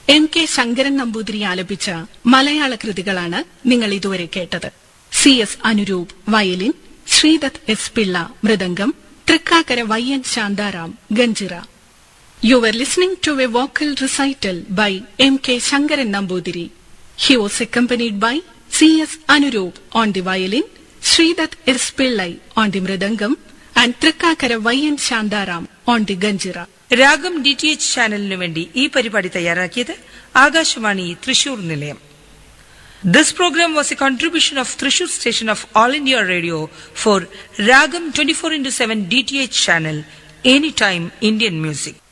M K Sankaran Namboothiri ആലപിച്ച മലയാള കൃതികളാണ് നിങ്ങൾ ഇതുവരെ കേട്ടത് C S Anuroop violin Sreedath S Pillai mridangam Thrikkakara Y N Shantaram ganjira You were listening to a vocal recital by M. K. Shankaran Nambudiri. He was accompanied by C.S. Anurup on the violin, Sridath S. Pillai on the mridangam, and Trikakara Y. N. Shandaram on the ganjira. Raagam D T H ചാനലിനു വേണ്ടി ഈ പരിപാടി തയ്യാറാക്കിയത് ആകാശവാണി തൃശൂർ നിലയം this programme was a contribution of Thrissur station of All India Radio for Raagam twenty four into seven D T H channel any time Indian music